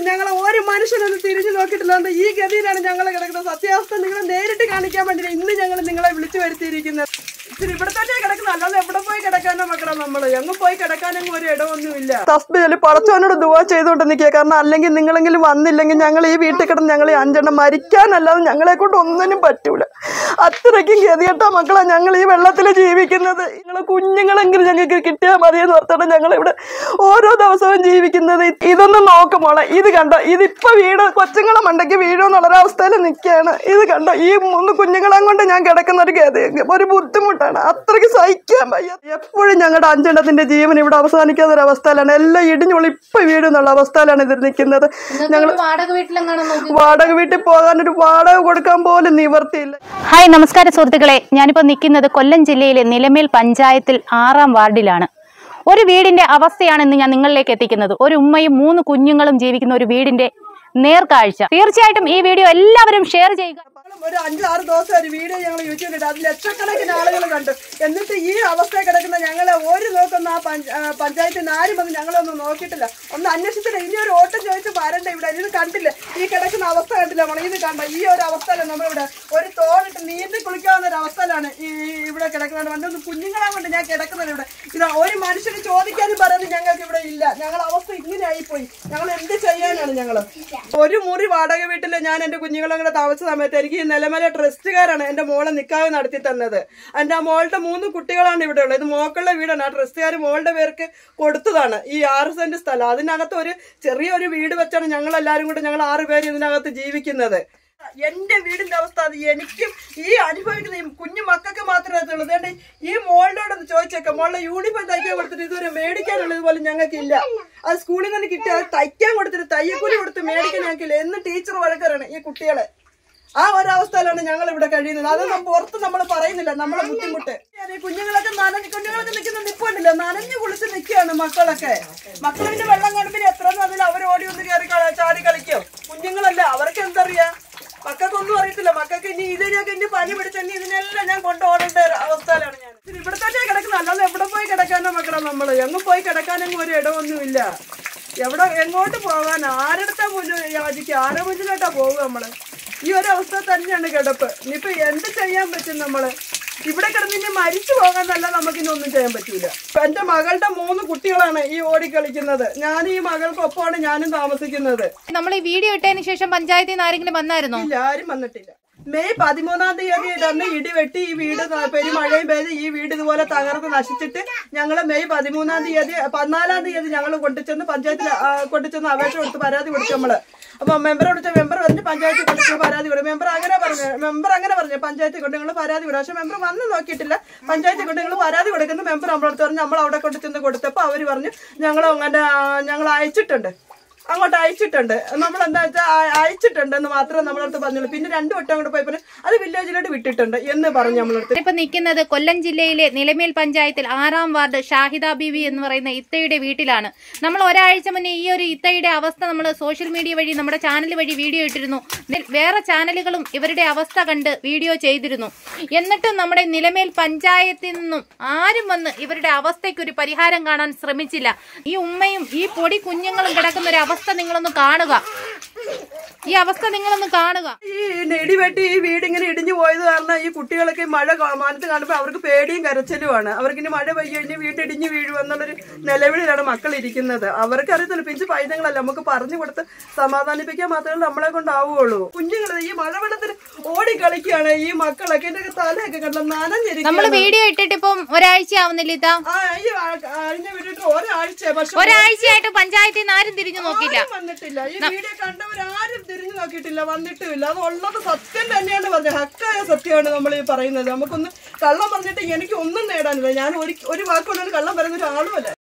ഞങ്ങളെ ഒരു മനുഷ്യനൊന്ന് തിരിഞ്ഞു നോക്കിയിട്ടില്ലാണ്ട് ഈ ഗതിയിലാണ് ഞങ്ങൾ കിടക്കുന്നത് സത്യാവസ്ഥ നിങ്ങളെ നേരിട്ട് കാണിക്കാൻ വേണ്ടി ഇന്ന് ഞങ്ങൾ നിങ്ങളെ വിളിച്ചു വരുത്തിയിരിക്കുന്നത് ഇച്ചിരി ഇവിടെ തന്നെ കിടക്കുന്നത് അല്ലാതെ എവിടെ പോയി കിടക്കാനോ മക്കളെ നമ്മള് എങ്ങും പോയി കിടക്കാനൊന്നും ഒരു ഇടമൊന്നുമില്ല ഹോസ്പിറ്റലിൽ പടച്ചവനോട് ദുവാ ചെയ്തുകൊണ്ട് നിൽക്കുക കാരണം അല്ലെങ്കിൽ നിങ്ങളെങ്കിലും വന്നില്ലെങ്കിൽ ഞങ്ങൾ ഈ വീട്ടിൽ കിടന്ന് ഞങ്ങൾ ഈ അഞ്ചെണ്ണം മരിക്കാനല്ലാതെ ഞങ്ങളെ കൊണ്ട് ഒന്നിനും പറ്റൂല അത്രയ്ക്കും ഗതികെട്ട മക്കളെ ഞങ്ങൾ ഈ വെള്ളത്തിൽ ജീവിക്കുന്നത് ഞങ്ങളെ കുഞ്ഞുങ്ങളെങ്കിലും ഞങ്ങൾക്ക് കിട്ടിയാൽ മതിയെന്ന് ഓർത്തോടെ ഞങ്ങൾ ഇവിടെ ഓരോ ദിവസവും ജീവിക്കുന്നത് ഇതൊന്ന് നോക്കുമോളെ ഇത് കണ്ടോ ഇതിപ്പോ വീട് കൊച്ചുങ്ങളെ മണ്ടയ്ക്ക് വീഴുമെന്നുള്ള അവസ്ഥയിൽ നിൽക്കുകയാണ് ഇത് കണ്ടോ ഈ മൂന്ന് കുഞ്ഞുങ്ങളെ കൊണ്ട് ഞാൻ കിടക്കുന്ന ഒരു ഗതി ഒരു ബുദ്ധിമുട്ടാണ് അത്രയ്ക്ക് സഹിക്കാൻ വയ്യ എപ്പോഴും ഞങ്ങളുടെ അഞ്ചെണ്ണത്തിന്റെ ജീവൻ ഇവിടെ അവസാനിക്കാത്ത ഒരു അവസ്ഥയിലാണ് എല്ലാം ഇടിഞ്ഞൊളി ഇപ്പൊ വീഴുന്നുള്ള അവസ്ഥയിലാണ് ഇത് നിൽക്കുന്നത് ഞങ്ങൾ വാടക വീട്ടിലെങ്ങാനും നോക്കി വാടക വീട്ടിൽ പോകാൻ ഒരു വാടക കൊടുക്കാൻ പോലും നിവർത്തിയില്ല ഹായ് നമസ്കാരം സുഹൃത്തുക്കളെ ഞാനിപ്പോൾ നിൽക്കുന്നത് കൊല്ലം ജില്ലയിലെ നിലമേൽ പഞ്ചായത്തിൽ ആറാം വാർഡിലാണ് ഒരു വീടിന്റെ അവസ്ഥയാണ് ഇന്ന് ഞാൻ നിങ്ങളിലേക്ക് എത്തിക്കുന്നത് ഒരു ഉമ്മയും മൂന്ന് കുഞ്ഞുങ്ങളും ജീവിക്കുന്ന ഒരു വീടിന്റെ നേർക്കാഴ്ച തീർച്ചയായിട്ടും ഈ വീഡിയോ എല്ലാവരും ഷെയർ ചെയ്യുക ഒരു അഞ്ചാറ് ദിവസം ഒരു വീഡിയോ ഞങ്ങൾ യൂട്യൂബിലിട്ട് അത് ലക്ഷക്കണക്കിന് ആളുകൾ കണ്ടു എന്നിട്ട് ഈ അവസ്ഥ കിടക്കുന്ന ഞങ്ങളെ ഒരു നോക്കുന്ന ആ പഞ്ച- ആ പഞ്ചായത്തിൽ നിന്ന് ആരും വന്ന് ഞങ്ങളൊന്നും നോക്കിയിട്ടില്ല ഒന്ന് അന്വേഷിച്ചില്ല ഇനി ഒരു ഓട്ടം ചോദിച്ച് വരണ്ട ഇവിടെ ഇത് കണ്ടില്ല ഈ കിടക്കുന്ന അവസ്ഥ കണ്ടില്ല നമ്മൾ ഇത് കണ്ട ഈ ഒരു അവസ്ഥയിലാണ് നമ്മളിവിടെ ഒരു തോണിട്ട് നീന്തി കുളിക്കാവുന്ന ഒരു അവസ്ഥയിലാണ് ഈ ഇവിടെ കിടക്കുന്നത് പണ്ടൊന്ന് കുഞ്ഞുങ്ങളെ കൊണ്ട് ഞാൻ കിടക്കുന്നത് ഇവിടെ ഇത് ഒരു മനുഷ്യന് ചോദിക്കാനും പറയുന്നത് ഞങ്ങൾക്ക് ഇവിടെ ഇല്ല ഞങ്ങളുടെ അവസ്ഥ ഇങ്ങനെ ആയിപ്പോയി ഞങ്ങൾ എന്ത് ചെയ്യാനാണ് ഞങ്ങൾ ഒരു മുറി വാടക വീട്ടിൽ ഞാൻ എന്റെ കുഞ്ഞുങ്ങളെ കൂടെ താമസിച്ച സമയത്ത് എനിക്ക് ഈ നിലമല ട്രസ്റ്റുകാരാണ് എന്റെ മോളെ നിക്കാവ് നടത്തി തന്നത് എന്റെ ആ മോളുടെ മൂന്ന് കുട്ടികളാണ് ഇവിടെ ഉള്ളത് ഇത് മോക്കളുടെ വീടാണ് ആ ട്രസ്റ്റുകാർ മോളുടെ പേർക്ക് കൊടുത്തതാണ് ഈ ആറ് സെന്റ് സ്ഥലം അതിനകത്ത് ഒരു ചെറിയൊരു വീട് വെച്ചാണ് ഞങ്ങൾ എല്ലാവരും കൂടെ ഞങ്ങൾ ആറ് പേര് ഇതിനകത്ത് ജീവിക്കുന്നത് എന്റെ വീടിന്റെ അവസ്ഥ അത് എനിക്കും ഈ അനുഭവിക്കുന്ന ഈ കുഞ്ഞു മക്കൾക്ക് മാത്രമേ അതുള്ളൂ അതുകൊണ്ട് ഈ മോളിനോടൊന്ന് ചോദിച്ചേക്കാം മോളുടെ യൂണിഫോം തയ്ക്കാൻ കൊടുത്തിട്ട് ഇതുവരെ മേടിക്കാനുള്ളത് പോലും ഞങ്ങൾക്കില്ല അത് സ്കൂളിൽ നിന്ന് കിട്ടി അത് തയ്ക്കാൻ കൊടുത്തിട്ട് തയ്യക്കൂലി കൊടുത്ത് മേടിക്കാൻ ഞങ്ങൾക്കില്ല എന്ന് ടീച്ചർ വഴക്കറാണ് ഈ കുട്ടികളെ ആ ഒരവസ്ഥയിലാണ് ഞങ്ങൾ ഇവിടെ കഴിയുന്നത് അത് നമ്മ പുറത്ത് നമ്മൾ പറയുന്നില്ല നമ്മളെ ബുദ്ധിമുട്ട് ഈ കുഞ്ഞുങ്ങളൊക്കെ നനഞ്ഞ് കുഞ്ഞുങ്ങളൊക്കെ നിൽക്കുന്ന നിപ്പുണ്ടല്ലോ നനഞ്ഞു കുളിച്ച് നിൽക്കുകയാണ് മക്കളൊക്കെ മക്കളിന്റെ വെള്ളം കാണുമ്പോൾ എത്ര അതിൽ അവർ ഓടി ഒന്ന് കയറി കള- ചാടി കളിക്കും കുഞ്ഞുങ്ങളല്ല അവർക്ക് എന്തറിയാ മക്കൾക്കൊന്നും അറിയത്തില്ല മക്കൾക്ക് ഇനി ഇതിനൊക്കെ ഇനി പനി പിടിച്ച ഇനി ഇതിനെല്ലാം ഞാൻ കൊണ്ടുപോകേണ്ട ഒരു അവസ്ഥയിലാണ് ഞാൻ ഇത് ഇവിടെ തന്നെ കിടക്കുന്നത് അല്ലാതെ എവിടെ പോയി കിടക്കാനോ മക്കളെ നമ്മള് എങ്ങും പോയി കിടക്കാനൊന്നും ഒരു ഇടമൊന്നുമില്ല എവിടെ എങ്ങോട്ട് പോകാൻ ആരെടുത്താ മുന്നിൽ യാചിക്കുക ആരെ മുന്നിലോട്ടാ പോകുക നമ്മള് ഈ ഒരു അവസ്ഥ തന്നെയാണ് കിടപ്പ് ഇനിയിപ്പോ എന്ത് ചെയ്യാൻ പറ്റും നമ്മള് ഇവിടെ കിടന്ന് ഇനി മരിച്ചു പോകാന്നല്ല നമുക്കിനി ഒന്നും ചെയ്യാൻ പറ്റൂല ഇപ്പൊ എന്റെ മകളുടെ മൂന്ന് കുട്ടികളാണ് ഈ ഓടി കളിക്കുന്നത് ഞാൻ ഈ മകൾക്കൊപ്പമാണ് ഞാനും താമസിക്കുന്നത് നമ്മൾ ഈ വീഡിയോ ഇട്ടതിന് ശേഷം പഞ്ചായത്തിൽ നിന്ന് ആരെങ്കിലും വന്നായിരുന്നോ ഇല്ല ആരും വന്നിട്ടില്ല മെയ് പതിമൂന്നാം തീയതി ഇടന്ന് ഇടിവെട്ടി ഈ വീട് ത- പെരുമഴയും പെയ്ത് ഈ വീട് ഇതുപോലെ തകർന്ന് നശിച്ചിട്ട് ഞങ്ങൾ മെയ് പതിമൂന്നാം തീയതി പതിനാലാം തീയതി ഞങ്ങൾ കൊണ്ടുചെന്ന് പഞ്ചായത്തിൽ ആ, കൊണ്ടുചെന്ന് അപേക്ഷ കൊടുത്ത് പരാതി കൊടുത്തു നമ്മള് അപ്പൊ മെമ്പറെ വിളിച്ച മെമ്പർ വന്നിട്ട് പഞ്ചായത്തിൽ കൊടുത്ത് പരാതി കൊടുക്കും മെമ്പർ അങ്ങനെ പറഞ്ഞു മെമ്പർ അങ്ങനെ പറഞ്ഞു പഞ്ചായത്തിൽ കൊണ്ട് നിങ്ങൾ പരാതി കൊടുക്കും പക്ഷെ മെമ്പർ വന്ന് നോക്കിയിട്ടില്ല പഞ്ചായത്തിൽ കൊണ്ട് നിങ്ങൾ പരാതി കൊടുക്കുന്ന മെമ്പർ നമ്മളടുത്ത് പറഞ്ഞു നമ്മൾ അവിടെ കൊണ്ട് ചെന്ന് കൊടുത്തപ്പോൾ അവര് പറഞ്ഞു ഞങ്ങൾ അങ്ങനെ ഞങ്ങൾ അയച്ചിട്ടുണ്ട് അങ്ങോട്ട് അയച്ചിട്ടുണ്ട് നമ്മൾ എന്താ വെച്ചാൽ അയച്ചിട്ടുണ്ട് എന്ന് മാത്രമേ നമ്മളടുത്ത് പറഞ്ഞുള്ളൂ പിന്നെ രണ്ടു വട്ടം അങ്ങോട്ട് പോയപ്പോൾ അത് വില്ലേജിലോട്ട് വിട്ടിട്ടുണ്ട് എന്ന് പറഞ്ഞു നമ്മളടുത്ത് ഇപ്പൊ നിൽക്കുന്നത് കൊല്ലം ജില്ലയിലെ നിലമേൽ പഞ്ചായത്തിൽ ആറാം വാർഡ് ഷാഹിദ ബീവി എന്ന് പറയുന്ന ഇത്തയുടെ വീട്ടിലാണ് നമ്മൾ ഒരാഴ്ച മുന്നേ ഈ ഒരു ഇത്തയുടെ അവസ്ഥ നമ്മൾ സോഷ്യൽ മീഡിയ വഴി നമ്മുടെ ചാനൽ വഴി വീഡിയോ ഇട്ടിരുന്നു നി- വേറെ ചാനലുകളും ഇവരുടെ അവസ്ഥ കണ്ട് വീഡിയോ ചെയ്തിരുന്നു എന്നിട്ടും നമ്മുടെ നിലമേൽ പഞ്ചായത്തിൽ നിന്നും ആരും വന്ന് ഇവരുടെ അവസ്ഥയ്ക്ക് ഒരു പരിഹാരം കാണാൻ ശ്രമിച്ചില്ല ഈ ഉമ്മയും ഈ പൊടി കുഞ്ഞുങ്ങളും കിടക്കുന്ന ഒരു അവസ്ഥ നിങ്ങളൊന്ന് കാണുക ഈ അവസ്ഥ നിങ്ങളൊന്ന് കാണുക ഈ ഇടിവെട്ടി ഈ വീട് ഇങ്ങനെ ഇടിഞ്ഞു പോയത് കാരണം ഈ കുട്ടികളൊക്കെ ഈ മഴ കാ- മാനത്ത് കാണുമ്പോൾ അവർക്ക് പേടിയും കരച്ചിലുമാണ് അവർക്ക് ഇനി മഴ പെയ്യ കഴിഞ്ഞ് വീട് ഇടിഞ്ഞു വീഴും എന്നുള്ളൊരു നിലവിളിലാണ് മക്കൾ ഇരിക്കുന്നത് അവർക്ക് അറിയത്തില്ല പിഞ്ച് പൈതങ്ങളല്ല നമുക്ക് പറഞ്ഞു കൊടുത്ത് സമാധാനിപ്പിക്കാൻ മാത്രമേ നമ്മളെ കൊണ്ടാവുകയുള്ളൂ കുഞ്ഞുങ്ങൾ ഈ മഴവെള്ളത്തിൽ ഓടി കളിക്കുകയാണ് ഈ മക്കളൊക്കെ എന്റെ തലയൊക്കെ കണ്ട നനഞ്ഞിരിക്കും നമ്മൾ വീഡിയോ ഇട്ടിട്ട് ഇപ്പം ഒരാഴ്ച ആവുന്നില്ല ഇതാ ആ ഈ ആ- അഴിഞ്ഞ വിട്ടിട്ട് ഒരാഴ്ച പക്ഷെ ഒരാഴ്ചയായിട്ട് പഞ്ചായത്തിൽ നിന്ന് ആരും തിരിഞ്ഞു നോക്കില്ല ആരും വന്നിട്ടില്ല ഈ വീഡിയോ കണ്ടവരാരും തിരിഞ്ഞു നോക്കിയിട്ടില്ല വന്നിട്ടുമില്ല അത് ഉള്ളത് സത്യം തന്നെയാണ് പറഞ്ഞത് ഹക്കായ സത്യമാണ് നമ്മൾ ഈ പറയുന്നത് നമുക്കൊന്ന് കള്ളം പറഞ്ഞിട്ട് എനിക്ക് ഒന്നും നേടാനില്ല ഞാൻ ഒരു ഒരു വാക്കുകൊണ്ടൊരു കള്ളം പറയുന്ന ഒരാളുമല്ല